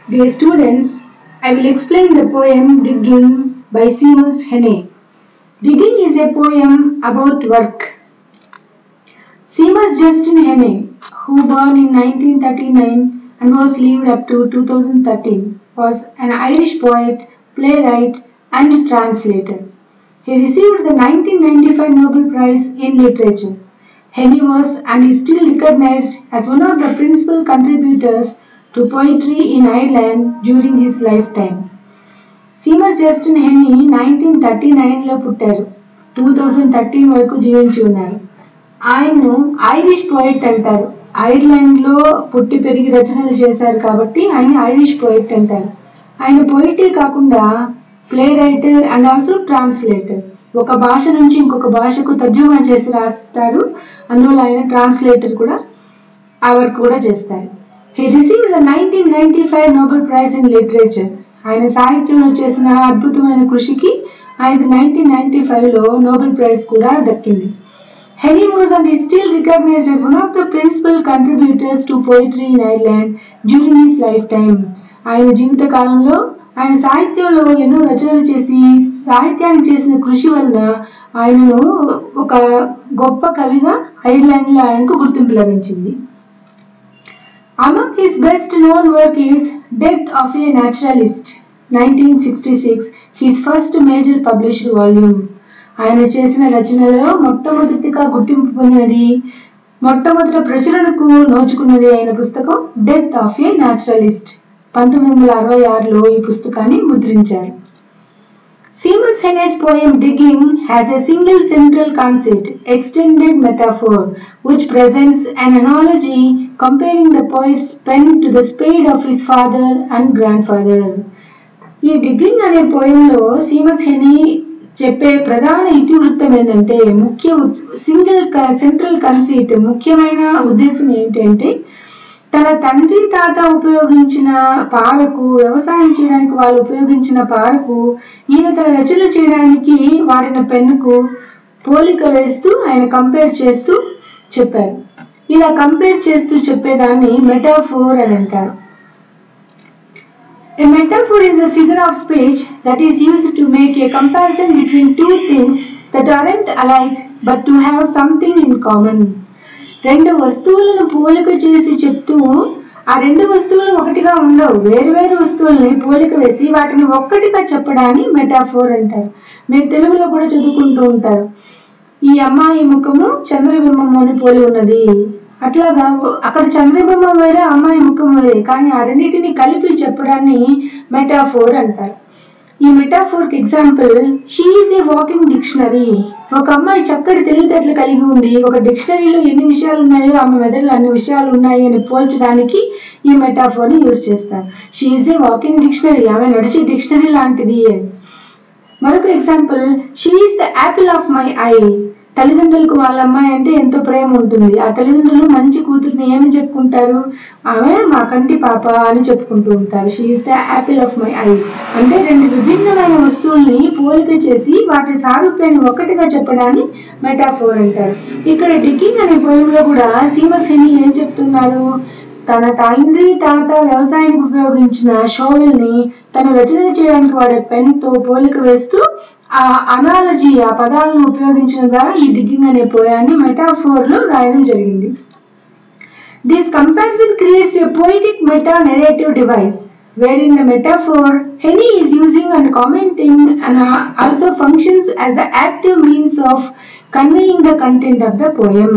Dear students, I will explain the poem Digging by Seamus Henne. Digging is a poem about work. Seamus Justin Henne, who born in 1939 and was lived up to 2013, was an Irish poet, playwright, and translator. He received the 1995 Nobel Prize in Literature. Henry was and is still recognized as one of the principal contributors to poetry in Ireland during his lifetime. Seamus Justin Heaney nineteen thirty నైన్లో పుట్టారు two thousand thirteen వరకు జీవించి ఉన్నారు ఆయన్ను Irish poet అంటారు ఐర్లాండ్లో పుట్టి పెరిగి రచనలు చేశారు కాబట్టి ఆయన ఐరిష్ పోయిట్ అంటారు ఆయన పోయిటే కాకుండా play writer and also translator ఒక భాష నుంచి ఇంకొక భాషకు తర్జుమా చేసి రాస్తారు అందువల్ల ఆయన ట్రాన్స్లేటర్ కూడా ఆ వర్క్ కూడా చేస్తారు he received the nineteen ninety five Nobel prize in literature ఆయన సాహిత్యంలో చేసిన అద్భుతమైన కృషికి ఆయనకు నైన్టీన్ నైన్టీ ఫైవ్లో నోబెల్ ప్రైజ్ కూడా దక్కింది Heaney was and is still recognised as one of the principal contributors to poetry in Ireland during his lifetime ఆయన జీవిత కాలంలో ఆయన సాహిత్యంలో ఎన్నో రచనలు చేసి సాహిత్యానికి చేసిన కృషి వలన ఆయనను ఒక గొప్ప కవిగా ఐర్లాండ్లో ఆయనకు గుర్తింపు లభించింది Among his best known work is Death of a Naturalist, 1966, his first major published volume. ఆయన చేసిన రచనలలో మొట్టమొదటిగా గుర్తింపు పొందినది మొట్టమొదటి ప్రచురణకు నోచుకున్నది అయిన పుస్తకం డెత్ ఆఫ్ ఏ న్యాచురలిస్ట్ పంతొమ్మిది వందల అరవై ఆరులో ఈ పుస్తకాన్ని ముద్రించారు Seamus Henne's poem Digging has a single central concept, extended metaphor, which presents an analogy comparing the poet's pen to the spade of his father and grandfather. ఈ digging అనే పోయంలో సీమస్ హెనీ చెప్పే ప్రధాన ఇతివృత్తం ఏంటంటే ముఖ్య సింగిల్ సెంట్రల్ కన్సీట్ ముఖ్యమైన ఉద్దేశం ఏంటంటే తన తండ్రి తాత ఉపయోగించిన పారకు వ్యవసాయం చేయడానికి వాళ్ళు ఉపయోగించిన పారకు ఈయన తన రచనలు చేయడానికి వాడిన పెన్నుకు పోలిక వేస్తూ ఆయన కంపేర్ చేస్తూ చెప్పారు ఇలా కంపేర్ చేస్తూ చెప్పేదాన్ని మెటాఫోర్ అని అంటారు A metaphor is a figure of speech that is used to make a comparison between two things that aren't alike but to have something in common. రెండు వస్తువులను పోలిక చేసి చెప్తూ ఆ రెండు వస్తువులు ఒకటిగా ఉండవు వేరు వేరు వస్తువుల్ని పోలిక వేసి వాటిని ఒక్కటిగా చెప్పడాన్ని మెటాఫోర్ అంటారు మీరు తెలుగులో కూడా చదువుకుంటూ ఉంటారు ఈ అమ్మాయి ముఖము చంద్రబింబము అని పోలి ఉన్నది అట్లాగా అక్కడ చంద్రబింబం వేరే అమ్మాయి ముఖం వేరే కానీ ఆ రెండింటిని కలిపి చెప్పడాన్ని మెటాఫోర్ అంటారు ఈ మెటాఫోర్ కి example she is a walking dictionary ఒక అమ్మాయి చక్కటి తెలివితేటలు కలిగి ఉంది ఒక డిక్షనరీలో ఎన్ని విషయాలు ఉన్నాయో ఆమె మెదడులో అన్ని విషయాలు ఉన్నాయి అని పోల్చడానికి ఈ మెటాఫోర్ ని యూజ్ చేస్తారు షీఈస్ ఏ వాకింగ్ డిక్షనరీ ఆమె నడిచే డిక్షనరీ లాంటిది మరొక example she is the apple of my eye తల్లిదండ్రులకు వాళ్ళ అమ్మాయి అంటే ఎంతో ప్రేమ ఉంటుంది ఆ తల్లిదండ్రులు మంచి కూతురుని ఏమి చెప్పుకుంటారు ఆమె మా కంటి పాప అని చెప్పుకుంటూ ఉంటారు she is the apple of my eye అంటే రెండు విభిన్నమైన వస్తువుల్ని పోలిక చేసి వాటి సారూప్యాన్ని ఒక్కటిగా చెప్పడాన్ని మెటాఫోర్ అంటారు ఇక్కడ డిగ్గింగ్ అనే పోయంలో కూడా సీమసేని ఏం చెప్తున్నారు తన తండ్రి తాత వ్యవసాయానికి ఉపయోగించిన షోవెల్ ని తను రచన చేయడానికి వాడే పెన్ తో పోలిక వేస్తూ ఆ అనాలజీ ఆ పదాలను ఉపయోగించడం ద్వారా ఈ డిగ్గింగ్ అనే పోయాన్ని మెటాఫోర్ లో రాయడం జరిగింది this comparison creates a poetic meta narrative device wherein the metaphor Henny is using and commenting and also functions as the active means of conveying the content of the poem.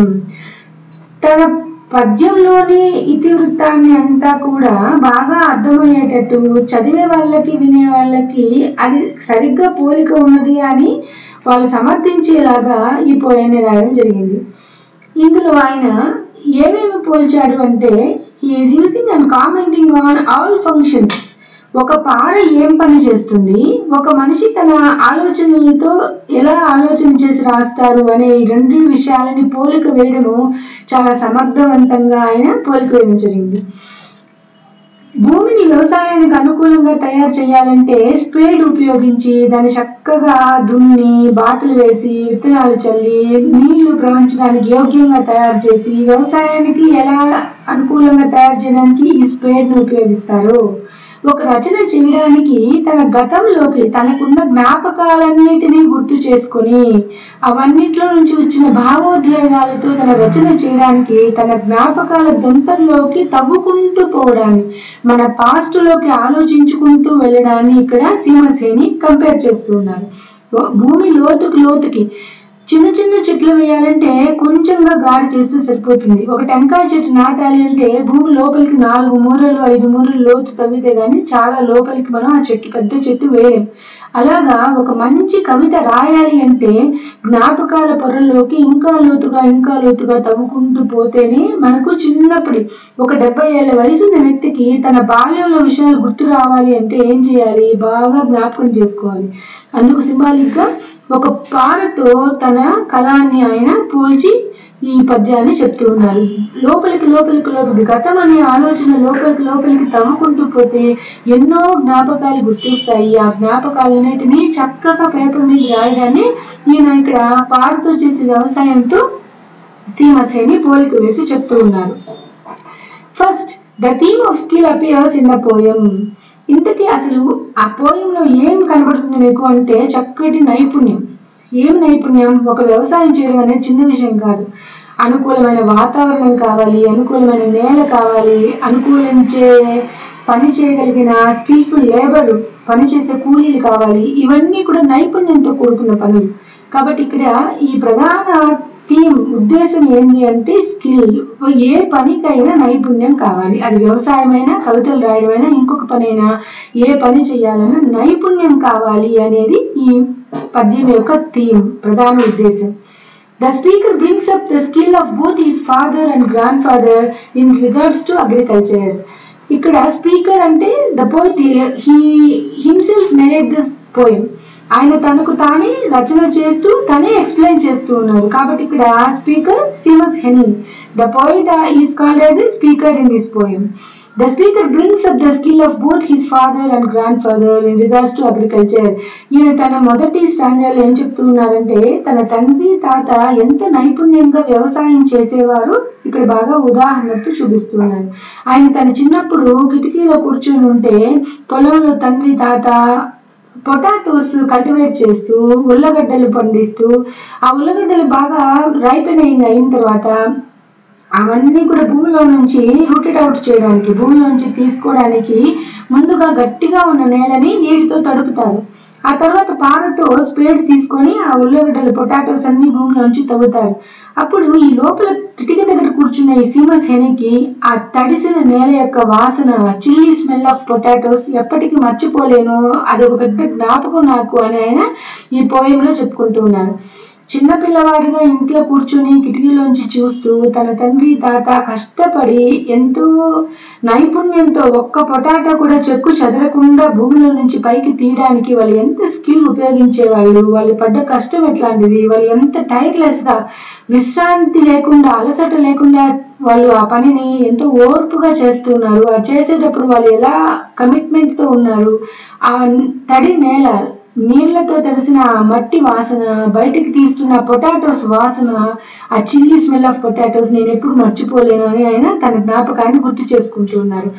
తన పద్యంలోని ఇతివృత్తాన్ని అంతా కూడా బాగా అర్థమయ్యేటట్టు చదివే వాళ్ళకి వినే వాళ్ళకి అది సరిగ్గా పోలిక ఉన్నది అని వాళ్ళు సమర్థించేలాగా ఈ పోయాన్ని రాయడం జరిగింది ఇందులో ఆయన ఏమేమి పోల్చాడు అంటే is using and commenting on all functions ఒక పార ఏం పని చేస్తుంది ఒక మనిషి తన ఆలోచనలతో ఎలా ఆలోచన చేసి రాస్తారు అనే ఈ రెండు విషయాలని పోలిక వేయడము చాలా సమర్థవంతంగా ఆయన పోలిక వేయడం జరిగింది భూమిని వ్యవసాయానికి అనుకూలంగా తయారు చేయాలంటే స్పేడ్ ఉపయోగించి దాన్ని చక్కగా దున్ని బాటలు వేసి విత్తనాలు చల్లి నీళ్లు ప్రవహించడానికి యోగ్యంగా తయారు చేసి వ్యవసాయానికి ఎలా అనుకూలంగా తయారు చేయడానికి ఈ స్పేడ్ ను ఉపయోగిస్తారు ఒక రచన చేయడానికి తన గతంలోకి తనకున్న జ్ఞాపకాలన్నిటినీ గుర్తు చేసుకొని అవన్నిట్లో నుంచి వచ్చిన భావోద్వేగాలతో తన రచన చేయడానికి తన జ్ఞాపకాల దొంతల్లోకి తవ్వుకుంటూ పోవడాన్ని మన పాస్ట్ లోకి ఆలోచించుకుంటూ వెళ్ళడాన్ని ఇక్కడ సీమశ్రేణి కంపేర్ చేస్తూ ఉన్నారు భూమి లోతుకి లోతుకి చిన్న చిన్న చెట్లు వేయాలంటే కొంచెంగా గాడి చేస్తే సరిపోతుంది ఒక టెంకాయ చెట్టు నాటాలి అంటే భూమి లోపలికి నాలుగు మూరలు ఐదు మూరలు లోతు తవ్వితే గానీ చాలా లోపలికి మనం ఆ చెట్టు పెద్ద చెట్టు వేయం అలాగా ఒక మంచి కవిత రాయాలి అంటే జ్ఞాపకాల పొరల్లోకి ఇంకా లోతుగా ఇంకా లోతుగా తవ్వుకుంటూ పోతేనే మనకు చిన్నప్పుడు ఒక డెబ్బై ఏళ్ళ వయసు ఉన్న వ్యక్తికి తన బాల్యంలో విషయాలు గుర్తు రావాలి అంటే ఏం చేయాలి బాగా జ్ఞాపకం చేసుకోవాలి అందుకు సింబాలిక్ గా ఒక పారతో తన కళాన్ని ఆయన పోల్చి ఈ పద్యాన్ని చెప్తూ ఉన్నారు లోపలికి లోపలికి లోపలికి గతం అనే ఆలోచన లోపలికి లోపలికి తవ్వుకుంటూ పోతే ఎన్నో జ్ఞాపకాలు గుర్తిస్తాయి ఆ జ్ఞాపకాలన్నిటినీ చక్కగా పేపర్ మీద రాయడాన్ని ఈయన ఇక్కడ పారతో చేసే వ్యవసాయంతో సీమసేని పోలిక వేసి చెప్తూ ఉన్నారు first the theme of skill appears in the poem ఇంతకీ అసలు ఆ పోయంలో ఏం కనబడుతుంది మీకు అంటే చక్కటి నైపుణ్యం ఏం నైపుణ్యం ఒక వ్యవసాయం చేయడం అనేది చిన్న విషయం కాదు అనుకూలమైన వాతావరణం కావాలి అనుకూలమైన నేల కావాలి అనుకూలించే పని చేయగలిగిన స్కిల్ఫుల్ లేబర్ పనిచేసే కూలీలు కావాలి ఇవన్నీ కూడా నైపుణ్యంతో కూడుకున్న పనులు కాబట్టి ఇక్కడ ఈ ప్రధాన థీమ్ ఉద్దేశం ఏంటి అంటే స్కిల్ ఏ పనికైనా నైపుణ్యం కావాలి అది వ్యవసాయమైనా కవితలు రాయడమైనా ఇంకొక పనైనా ఏ పని చేయాలన్నా నైపుణ్యం కావాలి అనేది ఈ పద్యం యొక్క థీమ్ ప్రధాన ఉద్దేశం The speaker brings up the skill of both his father and grandfather in regards to agriculture. ఇక్కడ స్పీకర్ అంటే the poet he himself narrate this poem ఆయన తనకు తానే రచన చేస్తూ తనే ఎక్స్ప్లెయిన్ చేస్తూ ఉన్నారు కాబట్టి ఇక్కడ speaker Seamus Heaney the poet is called as a speaker in this poem the speaker brings up the skill of both his father and grandfather in regards to agriculture ఈయన తన మొదటి స్టాండర్లో ఏం చెప్తూ ఉన్నారంటే తన తండ్రి తాత ఎంత నైపుణ్యంగా వ్యవసాయం చేసేవారు ఇక్కడ బాగా ఉదాహరణతో చూపిస్తున్నారు ఆయన తన చిన్నప్పుడు కిటికీలో కూర్చొని ఉంటే పొలంలో తండ్రి తాత పొటాటోస్ కల్టివేట్ చేస్తూ ఉల్లగడ్డలు పండిస్తూ ఆ ఉల్లగడ్డలు బాగా రైపెనింగ్ అయిన తర్వాత అవన్నీ కూడా భూమిలో నుంచి రూటెడ్ అవుట్ చేయడానికి భూమిలో నుంచి తీసుకోవడానికి ముందుగా గట్టిగా ఉన్న నేలని నీటితో తడుపుతారు ఆ తర్వాత పారతో స్పేడ్ తీసుకొని ఆ ఉల్లగడ్డలు పొటాటోస్ అన్ని భూమిలోంచి తవ్వుతారు అప్పుడు ఈ లోపల కిటికీ దగ్గర కూర్చున్న ఈ సీమస్ హెనికి ఆ తడిసిన నేల యొక్క వాసన చిల్లీ స్మెల్ ఆఫ్ పొటాటోస్ ఎప్పటికీ మర్చిపోలేను అది ఒక పెద్ద జ్ఞాపకం నాకు అని ఆయన ఈ పోయంలో చెప్పుకుంటూ ఉన్నారు చిన్న పిల్లవాడిగా ఇంట్లో కూర్చుని కిటికీలోంచి చూస్తూ తన తండ్రి తాత కష్టపడి ఎంతో నైపుణ్యంతో ఒక్క పొటాటో కూడా చెక్కు చెదరకుండా భూమిలో నుంచి పైకి తీయడానికి వాళ్ళు ఎంత స్కిల్ ఉపయోగించేవాళ్ళు వాళ్ళు పడ్డ కష్టం ఎట్లాంటిది వాళ్ళు ఎంత టైర్లెస్ గా విశ్రాంతి లేకుండా అలసట లేకుండా వాళ్ళు ఆ పనిని ఎంతో ఓర్పుగా చేస్తున్నారు ఆ చేసేటప్పుడు వాళ్ళు ఎలా కమిట్మెంట్ తో ఉన్నారు ఆ తడి నేల నీళ్లతో తడిసిన ఆ మట్టి వాసన బయటికి తీస్తున్న పొటాటోస్ వాసన ఆ చిల్లీ స్మెల్ ఆఫ్ పొటాటోస్ నేను ఎప్పుడు మర్చిపోలేను అని ఆయన తన జ్ఞాపకాన్ని గుర్తు చేసుకుంటూ ఉన్నారు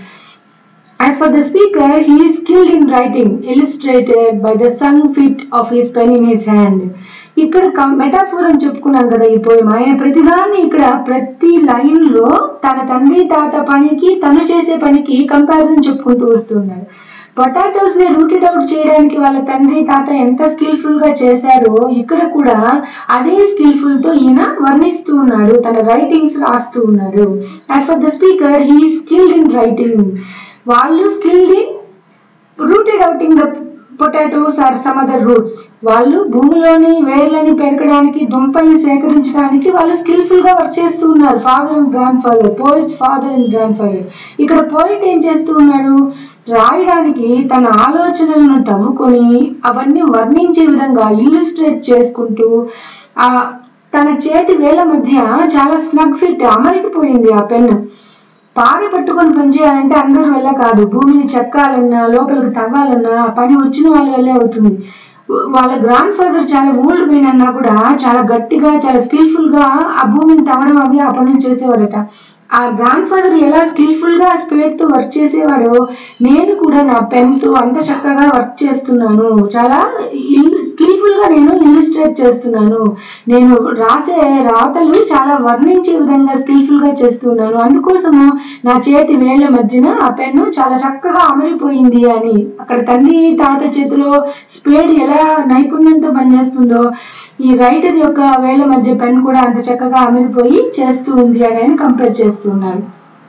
As for the speaker, he is skilled in writing, illustrated by the sun fit of his pen in his hand. ఇక్కడ మెటాఫోర్ అని చెప్పుకున్నాం కదా ఈ పోయం ఆయన ప్రతిదాన్ని ఇక్కడ ప్రతి లైన్ లో తన తండ్రి తాత పనికి తను చేసే పనికి కంపారిజన్ చెప్పుకుంటూ వస్తున్నారు పొటాటోస్ ని రూటెడ్ అవుట్ చేయడానికి వాళ్ళ తండ్రి తాత ఎంత స్కిల్ఫుల్ గా చేశారో ఇక్కడ కూడా అదే స్కిల్ఫుల్ తో ఈయన వర్ణిస్తూ ఉన్నాడు తన రైటింగ్స్ రాస్తూ ఉన్నాడు as for the speaker he skilled in writing వాళ్ళు skilled in rooted outing the potatoes or some other roots వాళ్ళు భూమిలోని వేర్లని పెరగడానికి దుంపల్ని సేకరించడానికి వాళ్ళు స్కిల్ఫుల్ గా వర్క్ చేస్తూ ఉన్నారు father and grandfather poets father and grandfather ఇక్కడ పోయిట్ ఏం చేస్తూ ఉన్నాడు రాయడానికి తన ఆలోచనలను తవ్వుకొని అవన్నీ వర్ణించే విధంగా ఇల్లుస్ట్రేట్ చేసుకుంటూ ఆ తన చేతి వేల మధ్య చాలా స్నగ్ ఫిట్ అమరికిపోయింది ఆ పెన్ పార పట్టుకొని పనిచేయాలంటే అందరి వల్ల కాదు భూమిని చెక్కాలన్నా లోపలికి తవ్వాలన్నా ఆ పని వచ్చిన వాళ్ళ వల్లే అవుతుంది వాళ్ళ గ్రాండ్ ఫాదర్ చాలా ఓల్డ్ మెయిన్ అన్నా కూడా చాలా గట్టిగా చాలా స్కిల్ఫుల్ గా ఆ భూమిని తవ్వడం అవి ఆ పనులు చేసేవాడట ఆ గ్రాండ్ ఫాదర్ ఎలా స్కిల్ఫుల్ గా స్పేడ్ తో వర్క్ చేసేవాడో నేను కూడా నా పెన్ తో అంత చక్కగా వర్క్ చేస్తున్నాను చాలా స్కిల్ఫుల్ గా నేను ఇల్లుస్ట్రేట్ చేస్తున్నాను నేను రాసే రాతలు చాలా వర్ణించే విధంగా స్కిల్ఫుల్ గా చేస్తున్నాను అందుకోసము నా చేతి వేళ్ల మధ్యన ఆ పెన్ను చాలా చక్కగా అమరిపోయింది అని అక్కడ తండ్రి తాత చేతిలో స్పేడ్ ఎలా నైపుణ్యంతో పనిచేస్తుందో ఈ రైటర్ యొక్క వేళ్ల మధ్య పెన్ కూడా అంత చక్కగా అమరిపోయి చేస్తూ ఉంది అని ఆయన కంపేర్ చేస్తున్నారు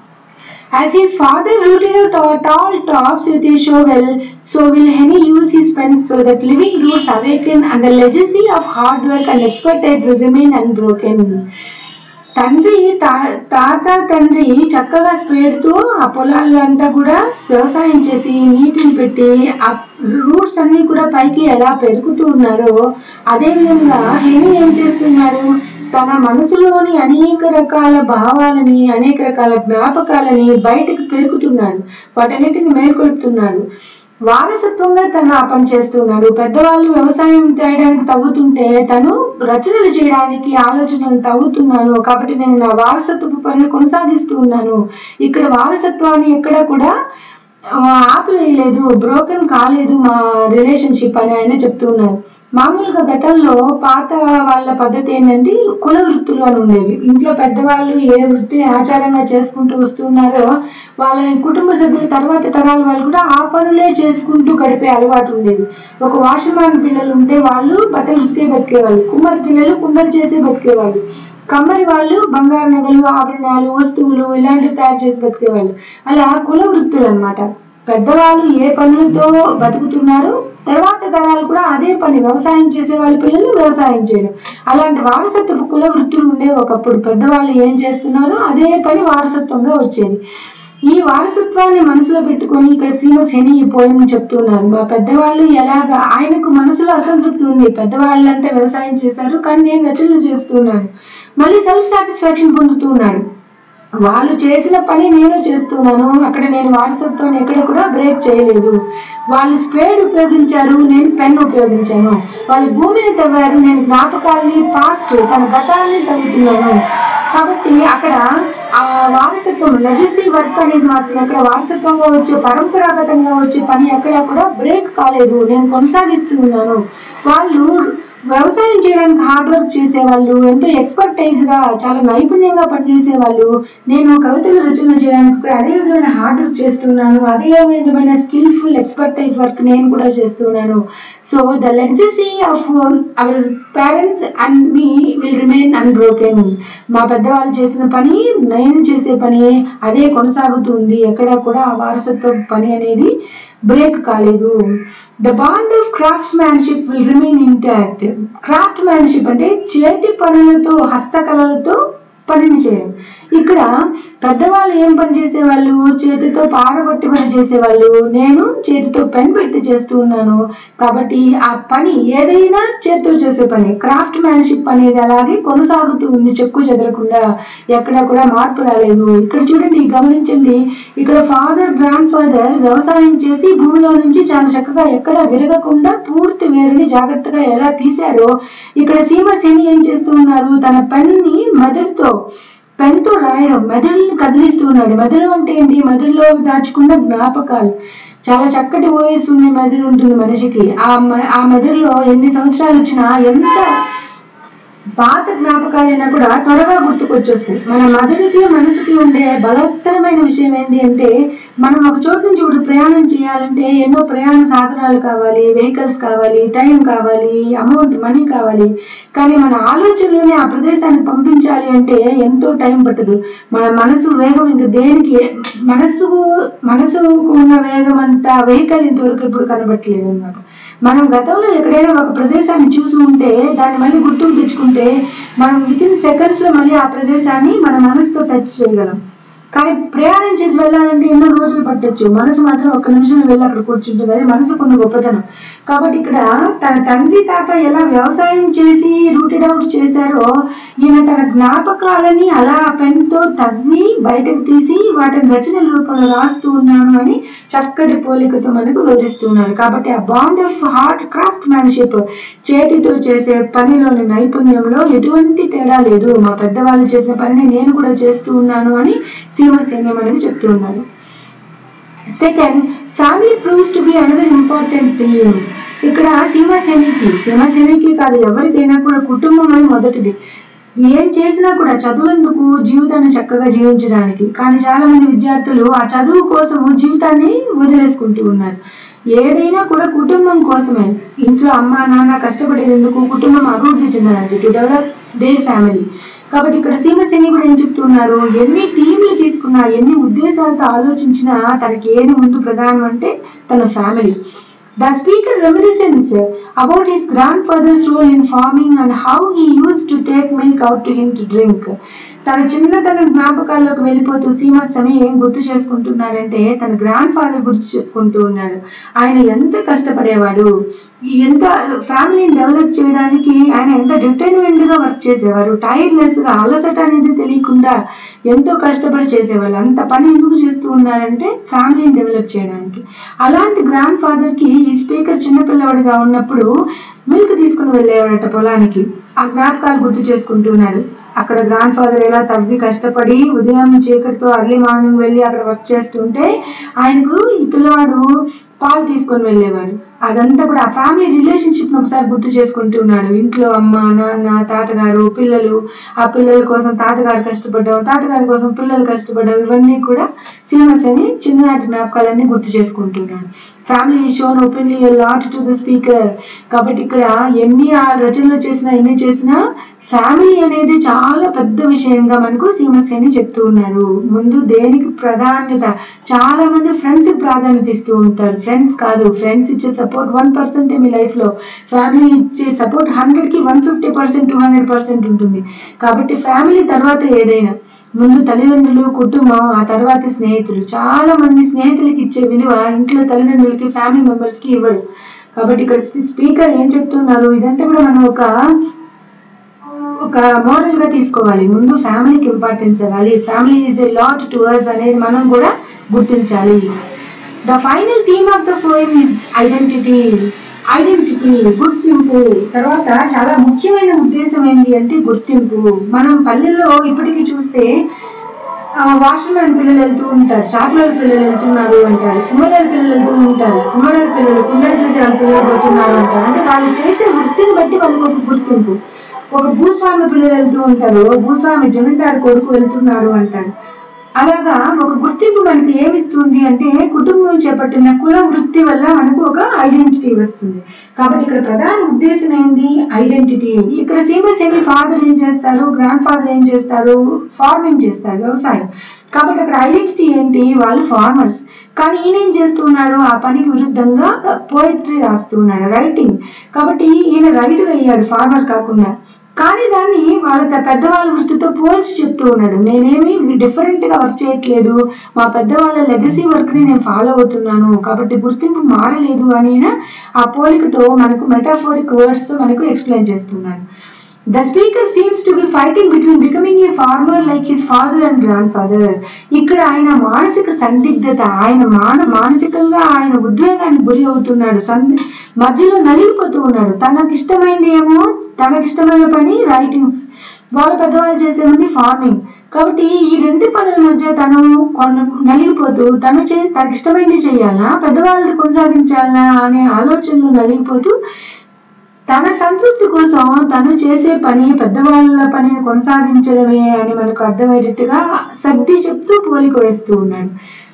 As his father rooted out our tall tops with his shovel, so will Henny use his pen so that living roots awaken and the legacy of hard work and expertise will remain unbroken. తండ్రి తా- తాత తండ్రి చక్కగా స్పేడ్తో ఆ పొలాల్లో అంతా కూడా వ్యవసాయం చేసి నీటిని పెట్టి ఆ రూట్స్ అన్ని కూడా పైకి ఎలా పెరుగుతూ ఉన్నారో అదే విధంగా హెని ఏం చేస్తున్నారు తన మనసులోని అనేక రకాల భావాలని అనేక రకాల జ్ఞాపకాలని బయటకు పెరుగుతున్నాడు వాటన్నిటిని మేల్కొల్పుతున్నాడు వారసత్వంగా తను ఆ పని చేస్తున్నాడు పెద్దవాళ్ళు వ్యవసాయం చేయడానికి తవ్వుతుంటే తను రచనలు చేయడానికి ఆలోచనలు తవ్వుతున్నాను కాబట్టి నేను నా వారసత్వపు పనులు కొనసాగిస్తూ ఉన్నాను ఇక్కడ వారసత్వాన్ని ఎక్కడ కూడా ఆ, ఆపివేయలేదు బ్రోకెన్ కాలేదు మా రిలేషన్షిప్ అని ఆయన చెప్తున్నారు మామూలుగా గతంలో పాత వాళ్ళ పద్ధతి ఏంటంటే కుల వృత్తులు అని ఉండేవి ఇంట్లో పెద్దవాళ్ళు ఏ వృత్తిని ఆచారంగా చేసుకుంటూ వస్తున్నారో వాళ్ళ కుటుంబ సభ్యుల తర్వాత తరాల వాళ్ళు కూడా ఆ పనులే చేసుకుంటూ గడిపే అలవాటు ఉండేది ఒక వాషమాన్ పిల్లలు ఉంటే వాళ్ళు బట్టలు ఉతికే బతికేవాళ్ళు కుమ్మరి పిల్లలు కుండలు చేసి బతికేవాళ్ళు కమ్మరి వాళ్ళు బంగారు నగలు ఆభరణాలు వస్తువులు ఇలాంటివి తయారు చేసి బతికేవాళ్ళు అలా కుల వృత్తులు అన్నమాట పెద్దవాళ్ళు ఏ పనులతో బతుకుతున్నారు తర్వాత తరాలు కూడా అదే పని వ్యవసాయం చేసే వాళ్ళ పిల్లలు వ్యవసాయం చేయడం అలాంటి వారసత్వపు కుల వృత్తులు ఉండేవి ఒకప్పుడు పెద్దవాళ్ళు ఏం చేస్తున్నారో అదే పని వారసత్వంగా వచ్చేది ఈ వారసత్వాన్ని మనసులో పెట్టుకొని ఇక్కడ శ్రీమస్ హెని ఈ పోయం చెప్తున్నారు మా పెద్దవాళ్ళు ఎలాగా ఆయనకు మనసులో అసంతృప్తి ఉంది పెద్దవాళ్ళంతా వ్యవసాయం చేశారు కానీ నేను రచనలు చేస్తున్నాను మళ్ళీ సెల్ఫ్ సాటిస్ఫాక్షన్ పొందుతున్నాడు వాళ్ళు చేసిన పని నేను చేస్తున్నాను అక్కడ నేను వారసత్వాన్ని ఎక్కడ కూడా బ్రేక్ చేయలేదు వాళ్ళు స్ప్రేడ్ ఉపయోగించారు నేను పెన్ ఉపయోగించాను వాళ్ళు భూమిని తవ్వారు నేను జ్ఞాపకాల్ని పాస్ట్ తన గతాన్ని తవ్వుతున్నాను కాబట్టి అక్కడ ఆ వారసత్వం లెజసీ వర్క్ అనేది మాత్రం అక్కడ వారసత్వంగా వచ్చే పరంపరాగతంగా వచ్చే పని ఎక్కడ కూడా బ్రేక్ కాలేదు నేను కొనసాగిస్తూ ఉన్నాను వాళ్ళు వ్యవసాయం చేయడానికి హార్డ్ వర్క్ చేసేవాళ్ళు ఎంతో ఎక్స్పర్టైజ్ గా చాలా నైపుణ్యంగా పనిచేసే వాళ్ళు నేను కవితలు రచన చేయడానికి కూడా అదే విధమైన హార్డ్ వర్క్ చేస్తున్నాను అదే విధమైన స్కిల్ఫుల్ ఎక్స్పర్టైజ్ వర్క్ నేను కూడా చేస్తున్నాను so the legacy of our parents and me will remain unbroken మా పెద్దవాళ్ళు చేసిన పని నేను చేసే పని అదే కొనసాగుతుంది ఎక్కడ కూడా ఆ వారసత్వ పని అనేది బ్రేక్ కాలేదు the bond of craftsmanship will remain intact craftsmanship అంటే చేతి పనులతో హస్తకళలతో పనిని చేయడం ఇక్కడ పెద్దవాళ్ళు ఏం పని చేసేవాళ్ళు చేతితో పారబట్టి పని చేసేవాళ్ళు నేను చేతితో పెన్ పెట్టి చేస్తూ ఉన్నాను కాబట్టి ఆ పని ఏదైనా చేతితో చేసే పని క్రాఫ్ట్ మ్యాన్షిప్ అనేది అలాగే కొనసాగుతూ ఉంది చెక్కు చెదరకుండా ఎక్కడ కూడా మార్పు రాలేదు ఇక్కడ చూడండి గమనించండి ఇక్కడ ఫాదర్ గ్రాండ్ ఫాదర్ వ్యవసాయం చేసి భూమిలో నుంచి చాలా చక్కగా ఎక్కడ విరగకుండా పూర్తి వేరుని జాగ్రత్తగా ఎలా తీశారో ఇక్కడ సీమ శని ఏం చేస్తూ ఉన్నారు తన పెన్ని మెదడుతో పెన్తో రాయడం మెదడుని కదిలిస్తున్నాడు మెదడు అంటే ఏంటి మెదడులో దాచుకున్న జ్ఞాపకాలు చాలా చక్కటి వయసు ఉన్న మెదడు ఉంటుంది మనిషికి ఆ మ- ఆ మెదడులో ఎన్ని సంవత్సరాలు వచ్చినా ఎంత పాత జ్ఞాపకాలైనా కూడా త్వరగా గుర్తుకొచ్చేస్తాయి మన మెదడుకి మనసుకి ఉండే బలవత్తరమైన విషయం ఏంటి అంటే మనం ఒక చోటు నుంచి ఒకటి ప్రయాణం చేయాలంటే ఎన్నో ప్రయాణ సాధనాలు కావాలి వెహికల్స్ కావాలి టైం కావాలి అమౌంట్ మనీ కావాలి కానీ మన ఆలోచనలని ఆ ప్రదేశానికి పంపించాలి అంటే ఎంతో టైం పట్టదు మన మనసు వేగం ఇంక దేనికి మనసు మనసుకు ఉన్న వేగం అంతా వెహికల్ ఇంతవరకు ఇప్పుడు కనబట్టలేదు అన్నమాట మనం గతంలో ఎక్కడైనా ఒక ప్రదేశాన్ని చూసి ఉంటే దాన్ని మళ్ళీ గుర్తుకు తెచ్చుకుంటే మనం విత్ ఇన్ సెకండ్స్ లో మళ్ళీ ఆ ప్రదేశాన్ని మన మనసుతో టచ్ చేయగలం కానీ ప్రయాణం చేసి వెళ్ళాలంటే ఎన్నో రోజులు పట్టొచ్చు మనసు మాత్రం ఒక్క నిమిషం వెళ్ళి అక్కడ కూర్చుంటుంది అది మనసుకున్న గొప్పతనం కాబట్టి ఇక్కడ తన తండ్రి తాత ఎలా వ్యవసాయం చేసి రూటెడ్ అవుట్ చేశారో ఈయన తన జ్ఞాపకాలని అలా పెన్తో తవ్వి బయటకు తీసి వాటిని రచనల రూపంలో రాస్తూ ఉన్నాను అని చక్కటి పోలికతో మనకు వివరిస్తున్నారు కాబట్టి ఆ bond of heart craftsmanship చేతితో చేసే పనిలోని నైపుణ్యంలో ఎటువంటి తేడా లేదు మా పెద్దవాళ్ళు చేసిన పనిని నేను కూడా చేస్తూ ఉన్నాను అని సీమసేని మనకి చెప్తూ ఉన్నారు second family proves to be another important theme ఇక్కడ సీమసేనికి సీమసేనికి కాదు ఎవరికైనా కూడా కుటుంబం అని మొదటిది ఏం చేసినా కూడా చదువెందుకు జీవితాన్ని చక్కగా జీవించడానికి కానీ చాలా మంది విద్యార్థులు ఆ చదువు కోసము జీవితాన్ని వదిలేసుకుంటూ ఉన్నారు ఏదైనా కూడా కుటుంబం కోసమే ఇంట్లో అమ్మ నాన్న కష్టపడేందుకు కుటుంబం అభివృద్ధి చెందడానికి టు డెవలప్ దేర్ ఫ్యామిలీ కాబట్టి ఇక్కడ సీమసేని కూడా ఏం చెప్తున్నారు ఎన్ని టీంలు తీసుకున్నా ఎన్ని ఉద్దేశాలతో ఆలోచించినా తనకి ఏది ముందు ప్రధానం అంటే తన family The speaker reminiscence about his grandfather's role in farming and how he used to take milk out to him to drink. తన చిన్నతన జ్ఞాపకాల్లోకి వెళ్ళిపోతూ సీమస్వామి ఏం గుర్తు చేసుకుంటున్నారంటే తన గ్రాండ్ ఫాదర్ గుర్తు చెప్పుకుంటూ ఉన్నారు ఆయన ఎంత కష్టపడేవాడు ఎంత ఫ్యామిలీని డెవలప్ చేయడానికి ఆయన ఎంత డిటర్మినెంట్ గా వర్క్ చేసేవారు టైర్లెస్ గా అలసట అనేది తెలియకుండా ఎంతో కష్టపడి చేసేవాళ్ళు అంత పని ఎందుకు చేస్తూ ఉన్నారంటే ఫ్యామిలీని డెవలప్ చేయడానికి అలాంటి గ్రాండ్ ఫాదర్ కి ఈ స్పీకర్ చిన్నపిల్లవాడిగా ఉన్నప్పుడు మిల్క్ తీసుకుని వెళ్ళేవాడట పొలానికి ఆ జ్ఞాపకాలు గుర్తు చేసుకుంటున్నారు అక్కడ గ్రాండ్ ఫాదర్ ఎలా తవ్వి కష్టపడి ఉదయం చీకటితో అర్లీ మార్నింగ్ వెళ్ళి అక్కడ వర్క్ చేస్తుంటే ఆయనకు ఈ పిల్లవాడు పాలు తీసుకొని వెళ్ళేవాడు అదంతా కూడా ఆ ఫ్యామిలీ రిలేషన్షిప్ ఒకసారి గుర్తు చేసుకుంటున్నాడు ఇంట్లో అమ్మ నాన్న తాతగారు పిల్లలు ఆ పిల్లల కోసం తాతగారు కష్టపడ్డాం తాతగారి కోసం పిల్లలు కష్టపడ్డాం ఇవన్నీ కూడా సీమస్ అని చిన్ననాటి జ్ఞాపకాలన్నీ గుర్తు చేసుకుంటున్నాడు family shown openly lot to the speaker కాబట్టి ఇక్కడ ఎన్ని ఆ రచనలు చేసినా ఎన్ని చేసినా ఫ్యామిలీ అనేది చాలా పెద్ద విషయంగా మనకు సీమసేని చెప్తూ ఉన్నారు ముందు దేనికి ప్రాధాన్యత చాలా మంది ఫ్రెండ్స్ కి ప్రాధాన్యత ఇస్తూ ఉంటారు ఫ్రెండ్స్ కాదు ఫ్రెండ్స్ ఇచ్చే సపోర్ట్ వన్ పర్సెంట్ మీ లైఫ్ లో ఫ్యామిలీ ఇచ్చే సపోర్ట్ హండ్రెడ్ కి one fifty percent two hundred percent ఉంటుంది కాబట్టి ఫ్యామిలీ తర్వాత ఏదైనా ముందు తల్లిదండ్రులు కుటుంబం ఆ తర్వాత స్నేహితులు చాలా మంది స్నేహితులకి ఇచ్చే విలువ ఇంట్లో తల్లిదండ్రులకి ఫ్యామిలీ మెంబర్స్ కి ఇవ్వరు కాబట్టి ఇక్కడ స్పీకర్ ఏం చెప్తున్నారు ఇదంతా కూడా మనం ఒక ఒక మోడల్ గా తీసుకోవాలి ముందు ఫ్యామిలీకి ఇంపార్టెన్స్ ఇవ్వాలి family is a lot to us అనేది మనం కూడా గుర్తించాలి the final theme of the poem is identity identity గుర్తింపు తర్వాత చాలా ముఖ్యమైన ఉద్దేశం ఏంటి అంటే గుర్తింపు మనం పల్లెల్లో ఇప్పటికీ చూస్తే వాష్మెన్ పిల్లలు వెళ్తూ ఉంటారు చాకుల పిల్లలు వెళ్తున్నారు అంటారు కుమ్మరాల పిల్లలు వెళ్తూ ఉంటారు కుమ్మరాల పిల్లలు కుండలు చేసే వాళ్ళ పిల్లలు పోతున్నారు అంటారు అంటే వాళ్ళు చేసే వృత్తిని బట్టి వాళ్ళకి ఒక గుర్తింపు ఒక భూస్వామి పిల్లలు వెళ్తూ ఉంటారు భూస్వామి జమీందారు కొడుకు వెళ్తున్నారు అంటారు అలాగా ఒక గుర్తింపు మనకి ఏమిస్తుంది అంటే కుటుంబం చేపట్టిన కుల వృత్తి వల్ల మనకు ఒక ఐడెంటిటీ వస్తుంది కాబట్టి ఇక్కడ ప్రధాన ఉద్దేశం ఏంది ఐడెంటిటీ ఇక్కడ సీమసేని ఫాదర్ ఏం చేస్తారు గ్రాండ్ ఫాదర్ ఏం చేస్తారు ఫార్మింగ్ చేస్తారు వ్యవసాయం కాబట్టి అక్కడ ఐడెంటిటీ ఏంటి వాళ్ళు ఫార్మర్స్ కానీ ఈయన ఏం చేస్తున్నాడు ఆ పనికి విరుద్ధంగా పోయిట్రీ రాస్తున్నాడు రైటింగ్ కాబట్టి ఈయన రైటర్ అయ్యాడు ఫార్మర్ కాకుండా కానీ దాన్ని వాళ్ళ త- పెద్దవాళ్ళ వృత్తితో పోల్చి చెప్తూ ఉన్నాడు నేనేమి డిఫరెంట్ గా వర్క్ చేయట్లేదు మా పెద్దవాళ్ళ లెగసీ వర్క్ ని నేను ఫాలో అవుతున్నాను కాబట్టి గుర్తింపు మారలేదు అని ఆయన ఆ పోలికతో మనకు మెటాఫోరిక్ వర్డ్స్ తో మనకు ఎక్స్ప్లెయిన్ చేస్తున్నాను the speaker seems to be fighting between becoming a farmer like his father and grandfather ఇక్కడ ఆయన మానసిక సందిగ్ధత ఆయన మాన మానసికంగా ఆయన ఉద్వేగానికి గురి అవుతున్నాడు సంది మధ్యలో నలిగిపోతూ ఉన్నాడు తనకి ఇష్టమైంది ఏమో తనకి ఇష్టమైన పని రైటింగ్స్ వాళ్ళ పెద్దవాళ్ళు చేసేది ఫార్మింగ్ కాబట్టి ఈ రెండు పనుల మధ్య తను కొన నలిగిపోతూ తను చే తనకి ఇష్టమైంది చేయాలా పెద్దవాళ్ళది కొనసాగించాలా అనే ఆలోచనలు నలిగిపోతూ తన సంతృప్తి కోసం తను చేసే పని పెద్దవాళ్ళ పనిని కొనసాగించడమే అని మనకు అర్థమయ్యేటట్టుగా సర్ది చెప్తూ పోలిక వేస్తూ ఉన్నాడు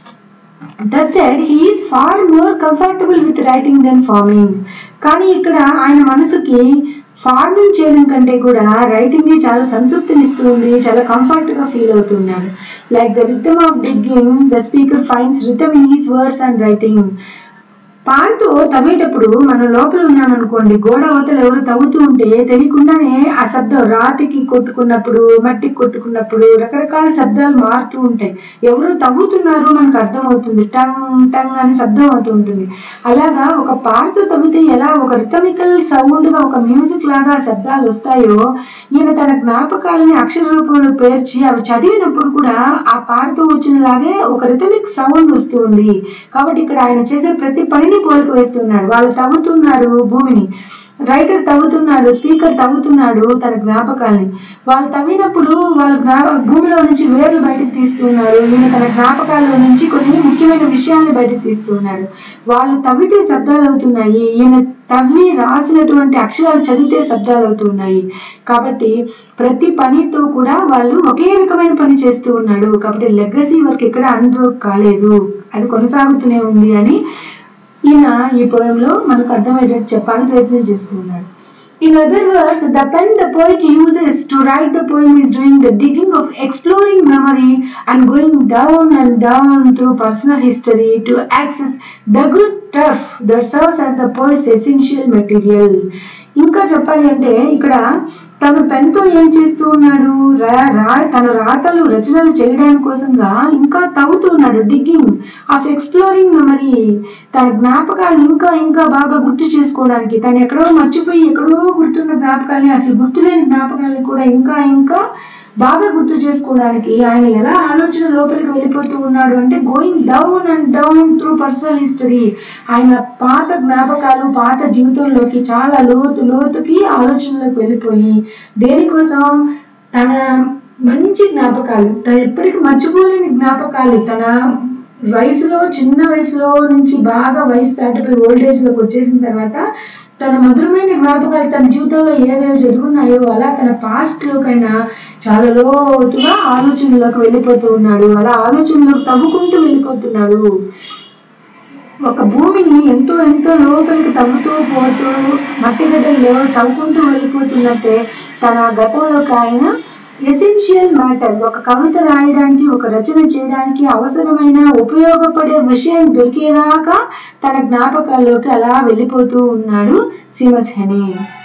that said he is far more comfortable with writing than farming కానీ ఇక్కడ ఆయన మనసుకి ఫార్మింగ్ చేయడం కంటే కూడా రైటింగ్ చాలా సంతృప్తినిస్తుంది చాలా కంఫర్ట్ గా ఫీల్ అవుతున్నాడు like the rhythm of digging the speaker finds rhythm in his words and writing పాన్తో తవ్వేటప్పుడు మనం లోపల ఉన్నామనుకోండి గోడ అవతల ఎవరు తవ్వుతూ ఉంటే తెలియకుండానే ఆ శబ్దం రాతికి కొట్టుకున్నప్పుడు మట్టికి కొట్టుకున్నప్పుడు రకరకాల శబ్దాలు మారుతూ ఉంటాయి ఎవరు తవ్వుతున్నారు మనకు అర్థమవుతుంది టంగ్ టంగ్ అని శబ్దం అవుతూ ఉంటుంది అలాగా ఒక పాన్తో తవ్వితే ఎలా ఒక రిథమికల్ సౌండ్ గా ఒక మ్యూజిక్ లాగా శబ్దాలు వస్తాయో ఈయన తన జ్ఞాపకాలని అక్షర రూపంలో పేర్చి అవి చదివినప్పుడు కూడా ఆ పాడుతూ వచ్చినలాగే ఒక రిథమిక్ సౌండ్ వస్తుంది కాబట్టి ఇక్కడ ఆయన చేసే ప్రతి పనిని పోలిక వేస్తున్నాడు వాళ్ళు తవ్వుతున్నారు భూమిని రైటర్ తవ్వుతున్నాడు స్పీకర్ తవ్వుతున్నాడు తన జ్ఞాపకాల్ని వాళ్ళు తవ్వినప్పుడు వాళ్ళు జ్ఞా భూమిలో నుంచి వేర్లు బయటకు తీస్తున్నారు ఈయన తన జ్ఞాపకాల్లో నుంచి కొన్ని ముఖ్యమైన విషయాన్ని బయటకు తీస్తున్నాడు వాళ్ళు తవ్వితే శబ్దాలు అవుతున్నాయి ఈయన తవ్వి రాసినటువంటి అక్షరాలు చదివితే శబ్దాలు అవుతున్నాయి కాబట్టి ప్రతి పనితో కూడా వాళ్ళు ఒకే రకమైన పని చేస్తూ ఉన్నాడు కాబట్టి లెగసీ వర్క్ ఎక్కడ అన్బ్రోక్ కాలేదు అది కొనసాగుతూనే ఉంది అని ఈయన ఈ పోయంలో మనకు అర్థమయ్యేటట్టు చెప్పాలని ప్రయత్నం చేస్తూ ఉన్నాడు In other words, the pen the poet uses to write the poem is doing the digging of exploring memory and going down and down through personal history to access the good turf that serves as the poet's essential material. ఇంకా చెప్పాలి అంటే ఇక్కడ తను పెన్తో ఏం చేస్తూ ఉన్నాడు రా రా తన రాతలు రచనలు చేయడానికి కోసంగా ఇంకా తవ్వుతూ ఉన్నాడు డిగ్గింగ్ ఆఫ్ ఎక్స్ప్లోరింగ్ మెమరీ తన జ్ఞాపకాలు ఇంకా ఇంకా బాగా గుర్తు చేసుకోవడానికి తను ఎక్కడో మర్చిపోయి ఎక్కడో గుర్తున్న జ్ఞాపకాలని అసలు గుర్తులేని జ్ఞాపకాలని కూడా ఇంకా ఇంకా బాగా గుర్తు చేసుకోవడానికి ఆయన ఎలా ఆలోచన లోపలికి వెళ్ళిపోతూ ఉన్నాడు అంటే going down and down through personal history ఆయన పాత జ్ఞాపకాలు పాత జీవితంలోకి చాలా లోతు లోతుకి ఆలోచనలోకి వెళ్ళిపోయి దేనికోసం తన మంచి జ్ఞాపకాలు తను ఎప్పటికీ మర్చిపోలేని జ్ఞాపకాలు తన వయసులో చిన్న వయసులో నుంచి బాగా వయసు దాటిపోయి ఓల్డ్ ఏజ్ లోకి వచ్చేసిన తర్వాత తన మధురమైన జ్ఞాపకాలు తన జీవితంలో ఏవేవి జరుగున్నాయో అలా తన పాస్ట్ లోకైనా చాలా లోతుగా ఆలోచనలోకి వెళ్ళిపోతూ ఉన్నాడు అలా ఆలోచనలోకి తవ్వుకుంటూ వెళ్ళిపోతున్నాడు ఒక భూమిని ఎంతో ఎంతో లోపలికి తవ్వుతూ పోతూ మట్టి గడ్డల్లో తవ్వుకుంటూ వెళ్ళిపోతున్నట్టే తన గతంలోకి ఆయన ఎసెన్షియల్ మ్యాటర్ ఒక కవిత రాయడానికి ఒక రచన చేయడానికి అవసరమైన ఉపయోగపడే విషయం దొరికేదాకా తన జ్ఞాపకాల్లోకి అలా వెళ్ళిపోతూ ఉన్నాడు Seamus Heaney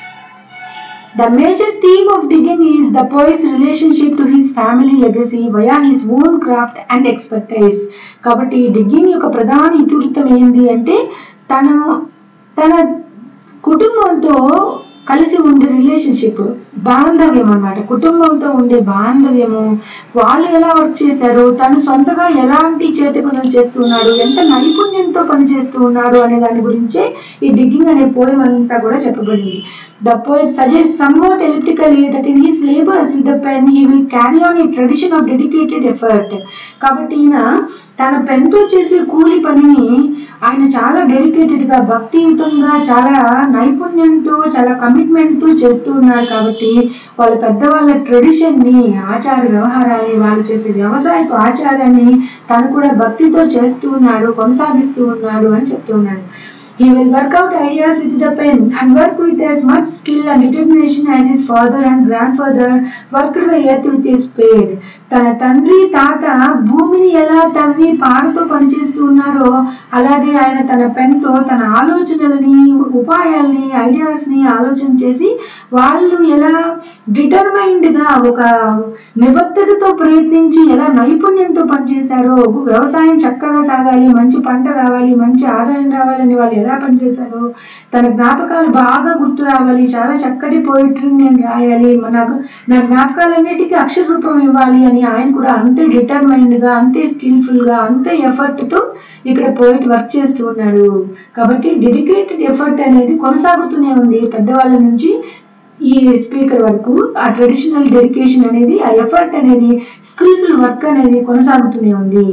The major theme of digging is the poet's relationship to his family legacy via his own craft and expertise. కాబట్టి డిగ్గింగ్ యొక్క ప్రధాన ఇతివృత్తం ఏంది అంటే తను తన కుటుంబంతో కలిసి ఉండే రిలేషన్షిప్ బాంధవ్యం అన్నమాట కుటుంబంతో ఉండే బాంధవ్యము వాళ్ళు ఎలా వర్క్ చేశారు తను సొంతగా ఎలాంటి చేతి పనులు చేస్తున్నాడు ఎంత నైపుణ్యంతో పని చేస్తూ ఉన్నాడు అనే దాని గురించే ఈ డిగ్గింగ్ అనే పోయం అంతా కూడా చెప్పబడింది The poet suggests somewhat elliptically that in his labors with the pen he will carry on a tradition of dedicated effort. కాబట్టి ఈయన తన పెన్తో చేసే కూలి పనిని ఆయన చాలా డెడికేటెడ్ గా భక్తియుతంగా చాలా నైపుణ్యంతో చాలా కమిట్మెంట్ తో చేస్తూ ఉన్నాడు కాబట్టి వాళ్ళ పెద్దవాళ్ళ ట్రెడిషన్ ని ఆచార వ్యవహారాన్ని వాళ్ళు చేసే వ్యవసాయపు ఆచారాన్ని తను కూడా భక్తితో చేస్తూ ఉన్నాడు కొనసాగిస్తూ ఉన్నాడు అని చెప్తూ ఉన్నాడు He will work out ideas with the pen and work with as much skill and determination as his father and grandfather worked the earth with his spade. తన తండ్రి తాత భూమిని ఎలా తవ్వి పాడుతో పనిచేస్తూ ఉన్నారో అలాగే ఆయన తన పెన్తో తన ఆలోచనలని ఉపాయాల్ని ఐడియాస్ ని ఆలోచన చేసి వాళ్ళు ఎలా డిటర్మైన్డ్ గా ఒక నిబద్ధతతో ప్రయత్నించి ఎలా నైపుణ్యంతో పనిచేశారో వ్యవసాయం చక్కగా సాగాలి మంచి పంట రావాలి మంచి ఆదాయం రావాలని వాళ్ళు ఎలా పనిచేశారో తన జ్ఞాపకాలు బాగా గుర్తు రావాలి చాలా చక్కటి పోయిటరీని నేను రాయాలి నాకు నా జ్ఞాపకాలన్నిటికీ అక్షర రూపం ఇవ్వాలి అని ఆయన కూడా అంతే డిటర్మైన్డ్ గా అంతే స్కిల్ఫుల్ గా అంతే ఎఫర్ట్ తో ఇక్కడ పోయిట్ వర్క్ చేస్తూ ఉన్నాడు కాబట్టి డెడికేటెడ్ ఎఫర్ట్ అనేది కొనసాగుతూనే ఉంది పెద్దవాళ్ళ నుంచి ఈ స్పీకర్ వరకు ఆ ట్రెడిషనల్ డెడికేషన్ అనేది ఆ ఎఫర్ట్ అనేది స్కిల్ఫుల్ వర్క్ అనేది కొనసాగుతూనే ఉంది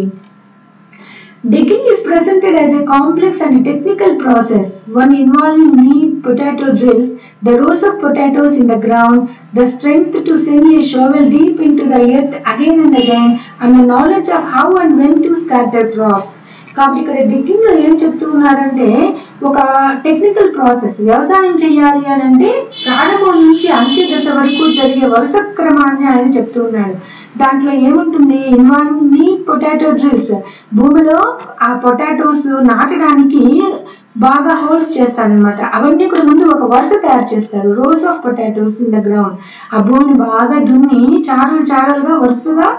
Digging is presented as a complex and technical process, one involving neat potato drills, the rows of potatoes in the ground, the strength to sink a shovel deep into the earth again and again, and the knowledge of how and when to scatter crops. కాబట్టి ఇక్కడ digging లో ఏం చెప్తూ ఉన్నారంటే ఒక technical process వ్యవసాయం చేయాలి అని అంటే ప్రారంభం నుంచి అంత్య దశ వరకు జరిగే వరుస క్రమాన్ని ఆయన చెప్తూ ఉన్నాడు దాంట్లో ఏముంటుంది ఇన్వాల్వింగ్ నీ పొటాటో డ్రిల్స్ భూమిలో ఆ పొటాటోస్ నాటడానికి బాగా హోల్స్ చేస్తారనమాట అవన్నీ కూడా ముందు ఒక వరుస తయారు చేస్తారు rows of potatoes in the ground ఆ భూమిని బాగా దున్ని చారలు చారలుగా వరుసగా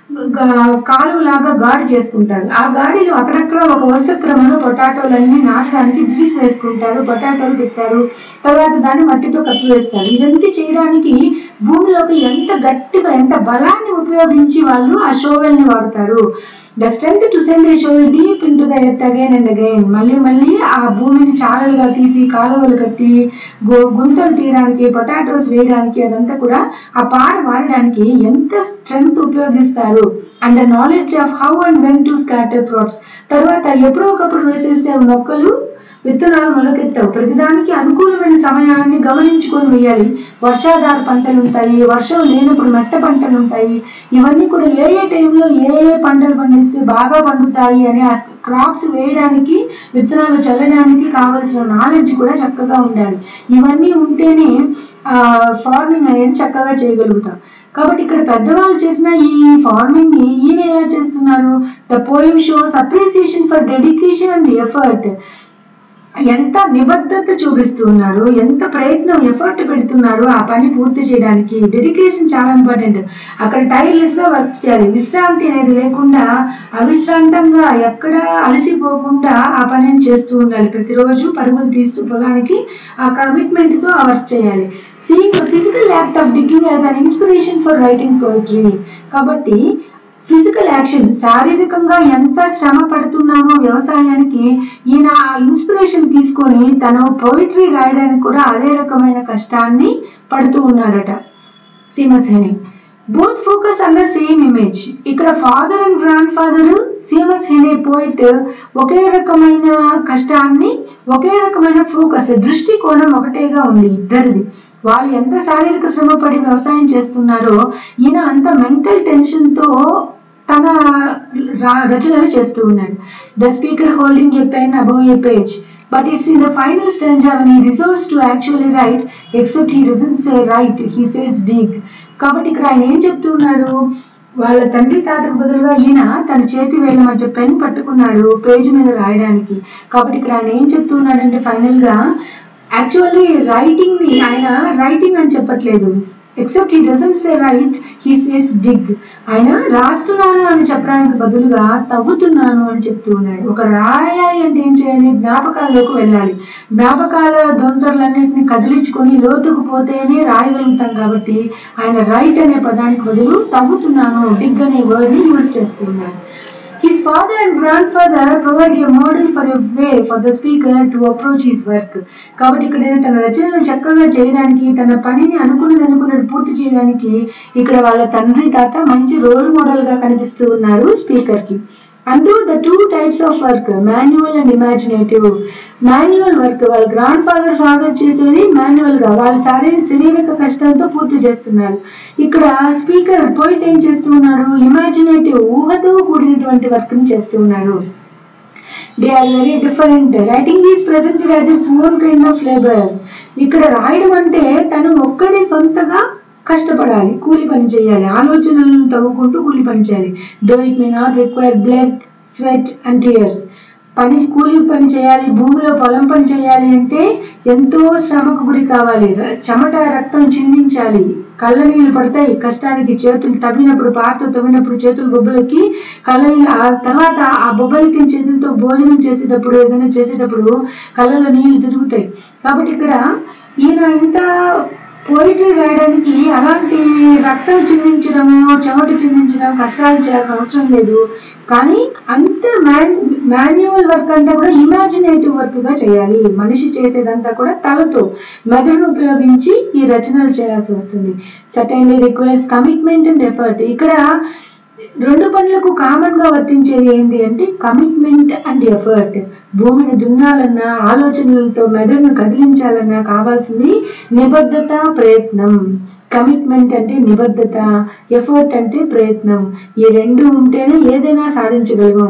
కాలువలాగా గాడి చేసుకుంటారు ఆ గాడిలో అక్కడక్కడ ఒక వరుస క్రమంలో పొటాటోలన్నీ నాటడానికి డ్రిల్స్ వేసుకుంటారు పొటాటోలు పెట్టారు తర్వాత దాన్ని మట్టితో కప్పివేస్తారు ఇదంతా చేయడానికి భూమిలోకి ఎంత గట్టిగా ఎంత బలాన్ని ఉపయోగించి వాళ్ళు ఆ షోవెల్ ని వాడతారు the strength to send a shovel deep into the earth again and again మళ్ళీ మళ్ళీ ఆ భూమిని చారలుగా తీసి కాలువలు కట్టి గో గుంతలు తీయడానికి పొటాటోస్ వేయడానికి అదంతా కూడా ఆ పార వాడడానికి ఎంత స్ట్రెంగ్త్ ఉపయోగిస్తారు and the knowledge of how and when to scatter plots తర్వాత ఎప్పుడో ఒకప్పుడు వేసేస్తే మొక్కలు విత్తనాలు మొలకెత్తావు ప్రతిదానికి అనుకూలమైన సమయాన్ని గమనించుకొని వేయాలి వర్షాధార పంటలు ఉంటాయి వర్షం లేనప్పుడు మెట్ట పంటలు ఉంటాయి ఇవన్నీ కూడా ఏ ఏ టైంలో ఏ ఏ పంటలు పండిస్తే బాగా పండుతాయి అనే క్రాప్స్ వేయడానికి విత్తనాలు చల్లడానికి కావలసిన నాలెడ్జ్ కూడా చక్కగా ఉండాలి ఇవన్నీ ఉంటేనే ఫార్మింగ్ అనేది చక్కగా చేయగలుగుతాం కాబట్టి ఇక్కడ పెద్దవాళ్ళు చేసిన ఈ ఫార్మింగ్ ని ఈయన ఎలా చేస్తున్నారు the poem shows appreciation for dedication and effort ఎంత నిబద్ధత చూపిస్తున్నారు ఎంత ప్రయత్నం ఎఫర్ట్ పెడుతున్నారు ఆ పని పూర్తి చేయడానికి డెడికేషన్ చాలా ఇంపార్టెంట్ అక్కడ టైర్లెస్ గా వర్క్ చేయాలి విశ్రాంతి అనేది లేకుండా అవిశ్రాంతంగా ఎక్కడ అలసిపోకుండా ఆ పనిని చేస్తూ ఉండాలి ప్రతిరోజు పరుగులు తీస్తూ పొలానికి ఆ కమిట్మెంట్ తో ఆ వర్క్ చేయాలి seeing physical act of digging as an inspiration for writing poetry కాబట్టి ఫిజికల్ యాక్షన్ శారీరకంగా ఎంత శ్రమ పడుతున్నామో వ్యవసాయానికి ఈయన ఇన్స్పిరేషన్ తీసుకొని తను పోయిటరీ రాయడానికి కూడా అదే రకమైన కష్టాన్ని పడుతూ ఉన్నాడట సీమసేని both focus on the same image ఇక్కడ father and grandfather Seamus Heaney poet ఒకే రకమైన కష్టాన్ని ఒకే రకమైన ఫోకస్ దృష్టికోణం ఒకటేగా ఉంది ఇద్దరిది వాళ్ళు ఎంత శారీరక శ్రమ పడి వ్యవసాయం చేస్తున్నారో ఈయన అంత మెంటల్ టెన్షన్ తో తన రచనలు చేస్తూ ఉన్నాడు the speaker holding a pen above a page but it's in the final stage అవన్ he resorts to actually write except he doesn't say write he says dig కాబట్టి ఇక్కడ ఆయన ఏం చెప్తున్నాడు వాళ్ళ తండ్రి తాతకు బదులుగా ఈయన తన చేతి వేల మధ్య పెన్ పట్టుకున్నాడు పేజ్ మీద రాయడానికి కాబట్టి ఇక్కడ ఆయన ఏం చెప్తున్నాడంటే ఫైనల్ గా యాక్చువల్లీ రైటింగ్ ని ఆయన రైటింగ్ అని చెప్పట్లేదు except he doesn't say write he says dig ఆయన రాస్తున్నాను అని చెప్పడానికి బదులుగా తవ్వుతున్నాను అని చెప్తూ ఉన్నాడు ఒక రాయాలి అంటే ఏం చేయాలి జ్ఞాపకాల్లోకి వెళ్ళాలి జ్ఞాపకాల దొంతర్లన్నింటినీ కదిలించుకొని లోతుకు పోతేనే రాయగలుగుతాం కాబట్టి ఆయన రైట్ అనే పదానికి బదులు తవ్వుతున్నాను డిగ్ అనే వర్డ్ ని యూజ్ చేస్తున్నాడు His father and grandfather provide a model for a way for the speaker to approach his work. కాబట్టి ఇక్కడ నేను తన రచనలు చక్కగా చేయడానికి తన పనిని అనుకున్నది అనుకున్నది పూర్తి చేయడానికి ఇక్కడ వాళ్ళ తండ్రి తాత మంచి రోల్ మోడల్ గా కనిపిస్తూ ఉన్నారు స్పీకర్ కి అంటూ the two types of work manual and imaginative manual work వాళ్ళ గ్రాండ్ ఫాదర్ ఫాదర్ చేసేది మాన్యువల్ గా వాళ్ళ శారీర శారీరక కష్టంతో పూర్తి చేస్తున్నారు ఇక్కడ స్పీకర్ పోయిట్ ఏం చేస్తూ ఉన్నాడు ఇమాజినేటివ్ ఊహతో కూడినటువంటి వర్క్ ని చేస్తూ ఉన్నాడు they are very different writing is presented as its own kind of labour ఇక్కడ రాయడం అంటే తను ఒక్కడే సొంతగా కష్టపడాలి కూలి పని చేయాలి ఆలోచనలను తవ్వుకుంటూ కూలి పని చేయాలి though it may not require blood sweat and tears పని కూలి పని చేయాలి భూమిలో పొలం పని చేయాలి అంటే ఎంతో శ్రమకు గురి కావాలి ర- చెమట రక్తం చిందించాలి కళ్ళ నీళ్ళు పడతాయి కష్టానికి చేతులు తవ్వినప్పుడు పారతో తవ్వినప్పుడు చేతులు బొబ్బలకి కళ్ళ నీళ్ళు ఆ తర్వాత ఆ బొబ్బలకి చేతులతో భోజనం చేసేటప్పుడు ఏదైనా చేసేటప్పుడు కళ్ళలో నీళ్లు తిరుగుతాయి కాబట్టి ఇక్కడ ఈయన ఇంత పోయిటరీ రాయడానికి అలాంటి రక్తం చిందించడము చెమట చిందించడం కష్టాలు చేయాల్సిన అవసరం లేదు కానీ అంత మాన్ మాన్యువల్ వర్క్ అంతా కూడా ఇమాజినేటివ్ వర్క్ గా చేయాలి మనిషి చేసేదంతా కూడా తలతో మెదడును ఉపయోగించి ఈ రచనలు చేయాల్సి వస్తుంది certainly requires commitment and effort ఇక్కడ రెండు పనులకు కామన్ గా వర్తించేది ఏంటి అంటే కమిట్మెంట్ అండ్ ఎఫర్ట్ భూమిని దున్నాలన్నా ఆలోచనలతో మెదడును కదిలించాలన్నా కావాల్సింది నిబద్ధత ప్రయత్నం కమిట్మెంట్ అంటే నిబద్ధత ఎఫర్ట్ అంటే ప్రయత్నం ఈ రెండు ఉంటేనే ఏదైనా సాధించగలం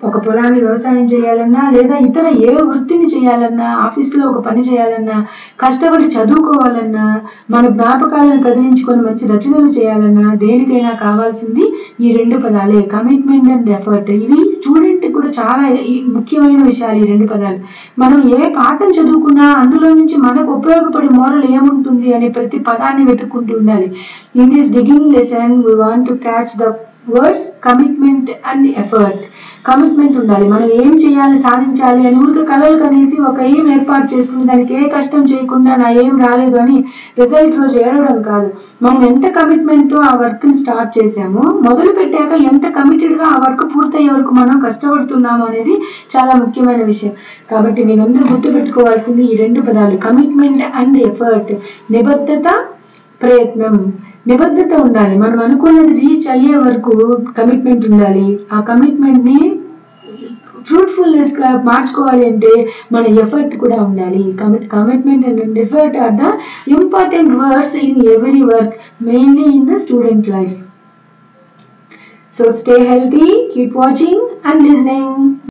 ఒక పొలాన్ని వ్యవసాయం చేయాలన్నా లేదా ఇతర ఏ వృత్తిని చేయాలన్నా ఆఫీస్లో ఒక పని చేయాలన్నా కష్టపడి చదువుకోవాలన్నా మన జ్ఞాపకాలను కదిలించుకొని మంచి రచనలు చేయాలన్నా దేనికైనా కావాల్సింది ఈ రెండు పదాలే కమిట్మెంట్ అండ్ ఎఫర్ట్ ఇవి స్టూడెంట్ కూడా చాలా ఈ ముఖ్యమైన విషయాలు ఈ రెండు పదాలు మనం ఏ పాఠం చదువుకున్నా అందులో నుంచి మనకు ఉపయోగపడే మోరల్ ఏముంటుంది అనే ప్రతి పదాన్ని వెతుక్కుంటూ ఉండాలి in this digging lesson we want to catch the words commitment and effort commitment ఉండాలి మనం ఏం చేయాలి సాధించాలి అని ఊరికి కలలు కనేసి ఒక ఏం ఏర్పాటు చేసుకుని దానికి ఏ కష్టం చేయకుండా నా ఏం రాలేదు అని రిజల్ట్ రోజు ఏడవడం కాదు మనం ఎంత కమిట్మెంట్ తో ఆ వర్క్ ని స్టార్ట్ చేసామో మొదలు పెట్టాక ఎంత కమిటెడ్ గా ఆ వర్క్ పూర్తయ్యే వరకు మనం కష్టపడుతున్నాము అనేది చాలా ముఖ్యమైన విషయం కాబట్టి మీరందరూ గుర్తుపెట్టుకోవాల్సింది ఈ రెండు పదాలు కమిట్మెంట్ అండ్ ఎఫర్ట్ నిబద్ధత ప్రయత్నం నిబద్ధత ఉండాలి మనం అనుకున్నది రీచ్ అయ్యే వరకు కమిట్మెంట్ ఉండాలి ఆ కమిట్మెంట్ ని ఫ్రూట్ఫుల్నెస్ గా మార్చుకోవాలి అంటే మన ఎఫర్ట్ కూడా ఉండాలి commit commitment and effort are the important words in every work mainly in the student life so stay healthy keep watching and listening